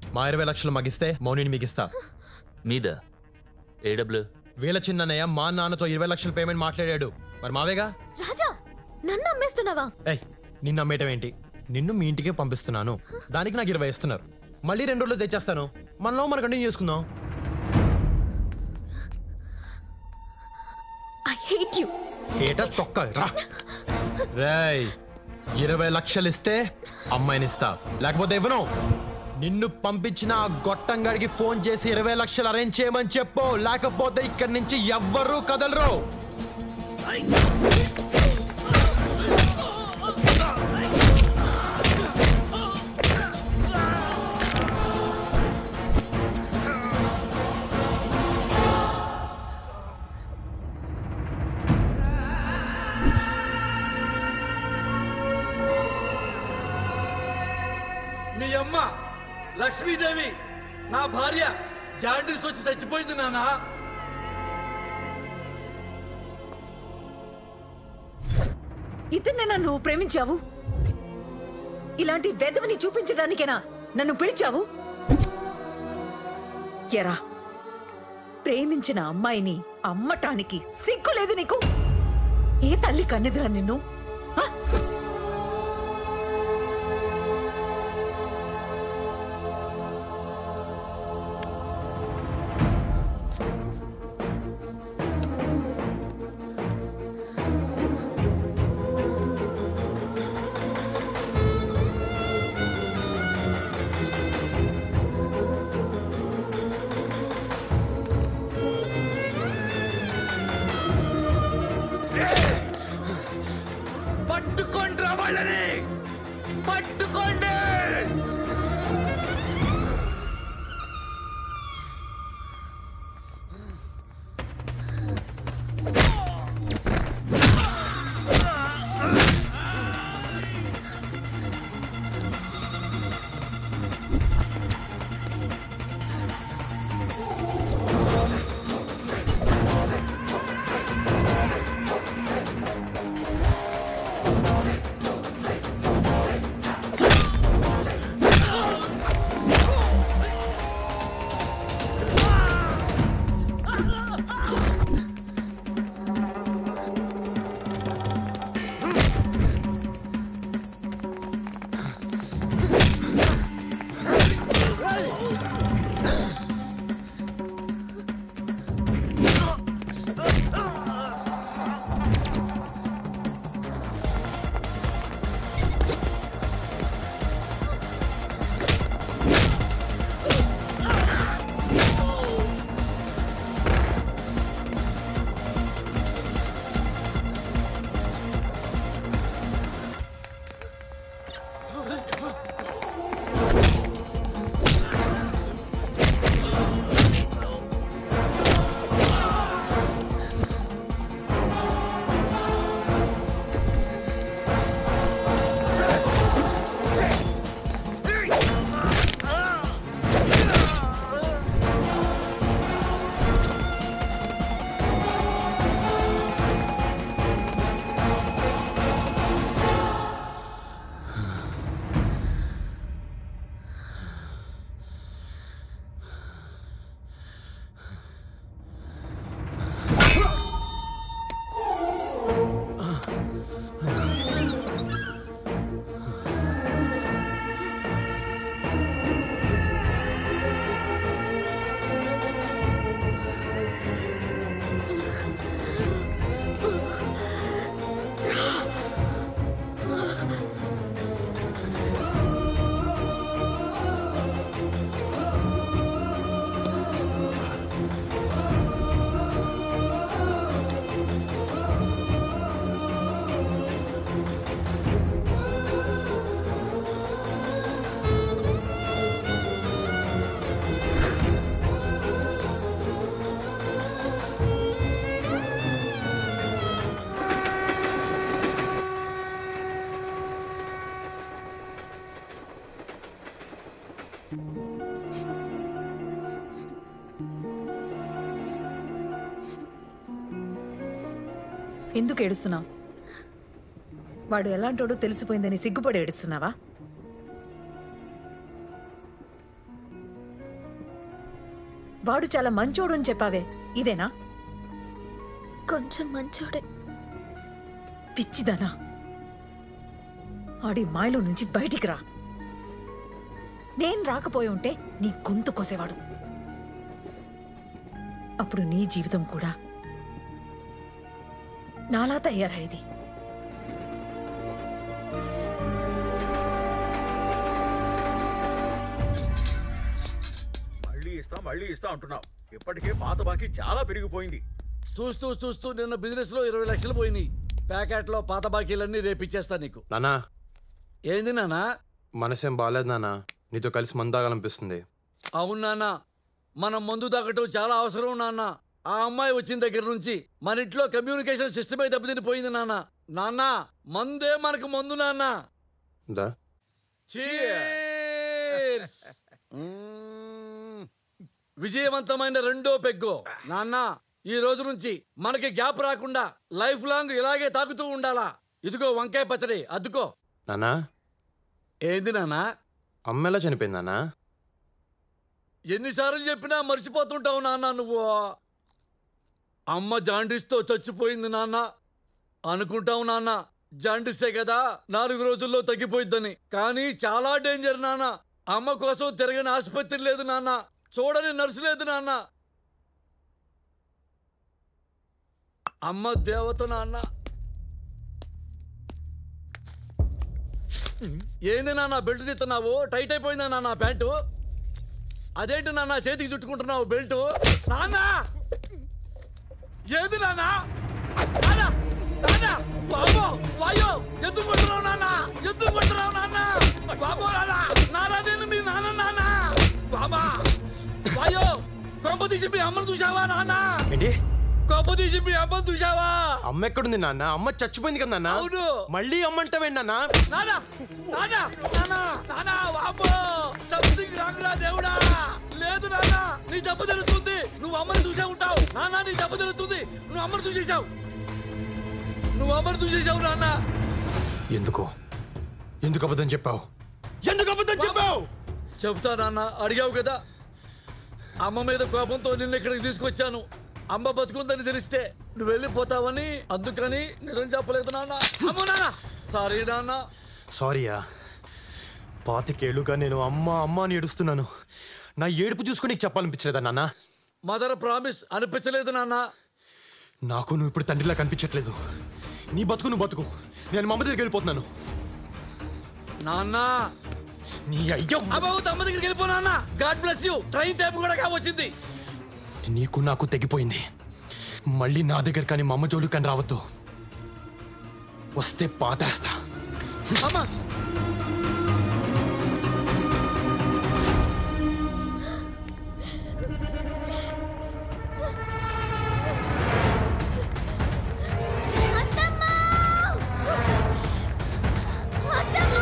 మా ఇరవై లక్షలు మగిస్తే మౌనిని మీకు ఇస్తా మీద ఏ డబ్బులు వీళ్ళ చిన్నయ్య మా నాన్నతో ఇరవై లక్షల పేమెంట్ మాట్లాడాడు మరి మావేగా రాజా నన్ను అమ్మేస్తున్నావా ఏయ్ నిన్ను అమ్మేయటం ఏంటి నిన్ను మీ ఇంటికే పంపిస్తున్నాను దానికి నాకు ఇరవై ఇస్తున్నారు మళ్ళీ రెండు రోజులు తెచ్చేస్తాను మనలో మనం కంటిన్యూ చేసుకుందాం ఐ హేట్ యు ఏటా తొక్క రా రేయ్ ఇరవై లక్షలు ఇస్తే అమ్మాయిని ఇస్తా లేకపోతే ఇవ్వను నిన్ను పంపించిన ఆ గొట్టంగాడికి ఫోన్ చేసి ఇరవై లక్షలు అరేంజ్ చేయమని చెప్పు లేకపోతే ఇక్కడి నుంచి ఎవ్వరూ కదలరు మీ అమ్మ లక్ష్మీదేవి నా భార్య జాండీస్ వచ్చి చచ్చిపోయింది నానా ఇతన్నేనా నువ్వు ప్రేమించావు ఇలాంటి వెధవని చూపించడానికేనా నన్ను పిలిచావు ఎరా ప్రేమించిన అమ్మాయిని అమ్మటానికి సిగ్గు లేదు నీకు ఏ తల్లి కన్నెదురా నిన్ను ఆ? పట్టుకోండి రా వాళ్ళని పట్టుకోండి ఎందుకు ఏడుస్తున్నావు వాడు ఎలాంటోడో తెలిసిపోయిందని సిగ్గుపడి ఏడుస్తున్నావా వాడు చాలా మంచోడు అని చెప్పావే ఇదేనా కొంచెం మంచోడే పిచ్చిదానా ఆడి మాయలో నుంచి బయటికి రా నేను రాకపోయి ఉంటే నీ గొంతు కోసేవాడు అప్పుడు నీ జీవితం కూడా నాలా తయారయ్యేది మళ్ళీ ఇస్తా మళ్ళీ ఇస్తా అంటున్నావు ఇప్పటికే పాత బాకీ చాలా పెరిగిపోయింది చూస్తూ చూస్తూ నిన్న బిజినెస్ లో ఇరవై లక్షలు పోయినాయి ప్యాకెట్ లో పాత బాకీలన్నీ రేపిచ్చేస్తా నీకు నానా ఏంది నానా మనసేం బాగాలేదు నానా నీతో కలిసి మందాగాలనిపిస్తుంది అవును నాన్న మనం మందు తాగటం చాలా అవసరం నాన్న ఆ అమ్మాయి వచ్చిన దగ్గర నుంచి మన ఇంట్లో కమ్యూనికేషన్ సిస్టమే దెబ్బతినిపోయింది నాన్న నాన్న మందే మనకు మందు నాన్న దా Cheers! మ్మ్. విజయవంతమైన రెండో పెగ్గు నాన్న ఈ రోజు నుంచి మనకి గ్యాప్ రాకుండా లైఫ్ లాంగ్ ఇలాగే తాగుతూ ఉండాలా ఇదిగో వంకాయ పచ్చడి అద్దుకో నానా ఏంది నాన్నా అమ్మ ఎలా చనిపోయింది నానా ఎన్నిసార్లు చెప్పినా మర్చిపోతుంటావు నాన్న నువ్వు అమ్మ జాండీస్తో చచ్చిపోయింది నాన్న అనుకుంటావు నాన్న జాండీసే కదా నాలుగు రోజుల్లో తగ్గిపోయిద్దని కానీ చాలా డేంజర్ నాన్న అమ్మ కోసం తిరగని ఆసుపత్రి లేదు నాన్న చూడని నర్సు లేదు నాన్న అమ్మ దేవత నాన్న ఏంది నాన్న బెల్ట్ తీస్తున్నావు టైట్ అయిపోయిందా నాన్న ప్యాంటు అదేంటి నాన్న చేతికి చుట్టుకుంటున్నావు బెల్ట్ నాన్న ఏది నాన్న నాన్న నాన్న బాబో వాయో ఎందుకు కొట్టున్నావు నాన్న ఎందుకు కొట్టున్నావు నాన్న బాబో నాన్న నాన్న నేను మీ నాన్న నాన్న బాబా వాయో కొంప తీసి మీ అమ్మను చూసావా నాన్న ఏంటి కొంప తీసి మీ అమ్మను చూసావా అమ్మ ఎక్కడుంది నాన్న అమ్మ చచ్చిపోయింది కదా నాన్న అవును. మళ్ళీ అమ్మ అంటావేంటి నాన్న నాన్న నాన్న నాన్న నాన్న వామ్మో సంథింగ్ రాంగ్ దేవుడా లేదు నాన్న నీ దెబ్బ తెలుస్తుంది నువ్వు అమ్మని చూసే ఉంటావు నాన్న నీ దెబ్బ తెలుస్తుంది నువ్వు అమ్మని చూసేశావు నువ్వు అమ్మని చూసేశావు నాన్న ఎందుకు ఎందుకు అబద్ధం చెప్పావు ఎందుకు అబద్ధం చెప్పావు చెప్తా నాన్న అడిగావు కదా అమ్మ మీద కోపంతో నిన్ను ఇక్కడికి తీసుకొచ్చాను అమ్మ బతుకుందని తెలిస్తే నువ్వు వెళ్ళిపోతావని అందుకని నిజం చెప్పలేదు నాన్న అమ్మో నాన్న సారీ నాన్న సారీయా పాతికేళ్లుగా నేను అమ్మ అమ్మ అని ఏడుస్తున్నాను నా ఏడుపు చూసుకుని నీకు చెప్పాలనిపించలేదా నాన్న మదర్ ప్రామిస్ అనిపించలేదు నాన్న నాకు నువ్వు ఇప్పుడు తండ్రిలా కనిపించట్లేదు నీ బతుకు నువ్వు బతుకు నేను మా అమ్మ దగ్గరికి వెళ్ళిపోతున్నాను నాన్న నీ అయ్యో అబ్బాబు తమ్మ దగ్గరికి వెళ్ళిపో నాన్న God bless you train time కూడా కావచ్చింది నీకు నాకు తెగిపోయింది మళ్ళీ నా దగ్గర కానీ మా అమ్మ జోలు కానీ రావద్దు వస్తే పాతేస్తా అమ్మా అత్తమ్మా అత్తమ్మా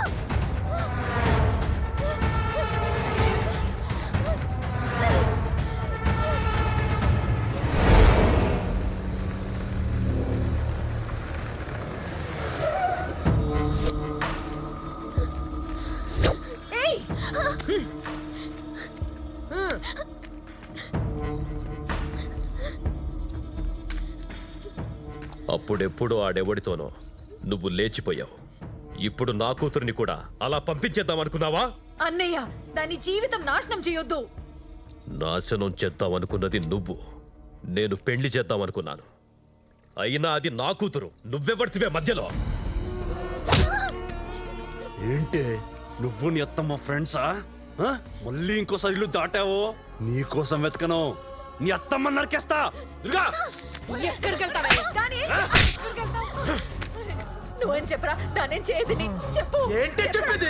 ఏయ్ అప్పుడెప్పుడు ఆడెవడితోనో నువ్వు లేచిపోయావు ఇప్పుడు నా కూతురిని కూడా అలా పంపించేద్దాం అనుకున్నావా అన్నయ్య దాని జీవితం నాశనం చేయొద్దు నాశనం చేద్దాం అనుకున్నది నువ్వు నేను పెళ్లి చేద్దాం అనుకున్నాను అయినా అది నా కూతురు నువ్వెవడితివే మధ్యలో ఏంటే నువ్వు నీ అత్తమ్మ ఫ్రెండ్సా ఆ? మళ్ళీ ఇంకోసారి ఇల్లు దాటావో నీ కోసం వెతకను నీ అత్తమ్మ నరికేస్తా దుర్గా ఎక్కడికి వెళ్తావయ్యా? దాని ఎక్కడికి వెళ్తావ్? నువ్వేం చెప్పరా దానేం చేయదని చెప్పు ఏంటి చెప్పేది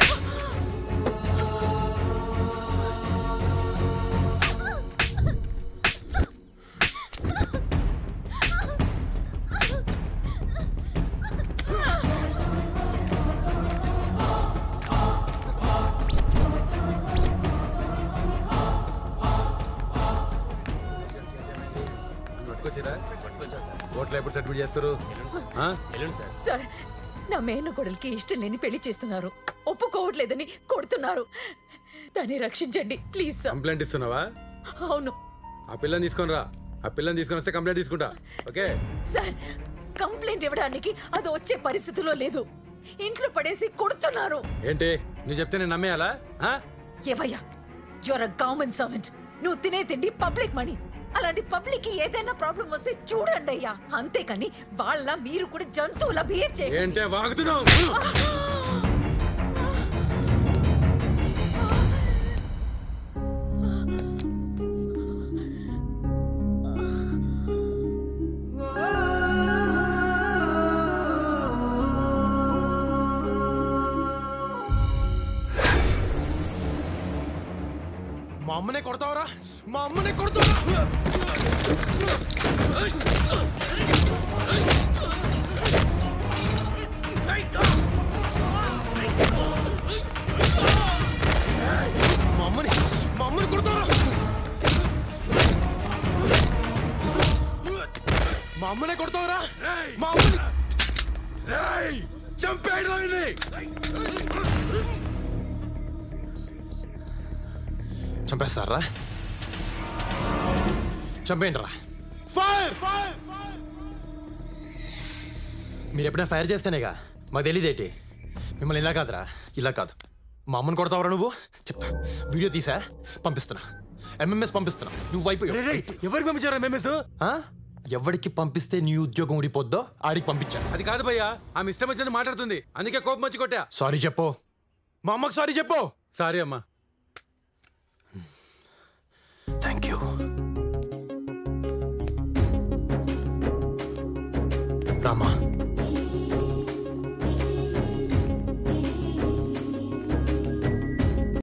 ఓట్లు ఎప్పుడు సర్టిఫికేట్ చేస్తారు సార్ నా మేన కొడలికి ఇష్టం లేని పెళ్లి చేస్తున్నారు ఒప్పుకోవట్లేదని కొడుతున్నారు దాన్ని రక్షించండి ప్లీజ్ సార్ కంప్లైంట్ ఇస్తున్నావా అవును ఆ పిల్లని తీసుకొని రా ఆ పిల్లని తీసుకొని వస్తే కంప్లైంట్ తీసుకుంటా ఓకే సార్ కంప్లైంట్ ఇవ్వడానికి అది వచ్చే పరిస్థితిలో లేదు ఇంట్లో పడేసి కొడుతున్నారు ఏంటి నువ్వు చెప్తే నేను నమ్మేయాలా ఆ? ఏవయ్యా యువర్ అ గవర్నమెంట్ సర్వెంట్ నువ్వు తినే తిండి పబ్లిక్ మనీ అలాంటి పబ్లిక్ కి ఏదైనా ప్రాబ్లం వస్తే చూడండి అయ్యా అంతేకాని వాళ్ళ మీరు కూడా జంతువుల బిహేవ్ చేయండి ఏంటే వాగుతున్నావు మా అమ్మనే కొడతావరా మా అమ్మనే కొడతావరా మా అమ్మని మా అమ్మని కొడతావరా మా అమ్మనే కొడతావరా మా అమ్మని చంపేయడం చంపేస్తారా చంపేయండి రా ఫైర్ మీరు ఎప్పుడైనా ఫైర్ చేస్తేనేగా మాకు తెలియదేటి మిమ్మల్ని ఇలా కాదురా ఇలా కాదు మా అమ్మని కొడతావరా నువ్వు చెప్తా వీడియో తీసా పంపిస్తున్నా ఎంఎంఎస్ పంపిస్తున్నా నువ్వు వైపు ఎవరికి పంపించారా మేమేస్ ఎవరికి పంపిస్తే నీ ఉద్యోగం ఊడిపోద్దో ఆడికి పంపించా అది కాదు భయ్యా ఆమె ఇష్టం వచ్చినట్టు మాట్లాడుతుంది అందుకే కోపం వచ్చి కొట్టా సారీ చెప్పు మా అమ్మకి సారీ చెప్పు సారీ అమ్మా థ్యాంక్ యూ రామా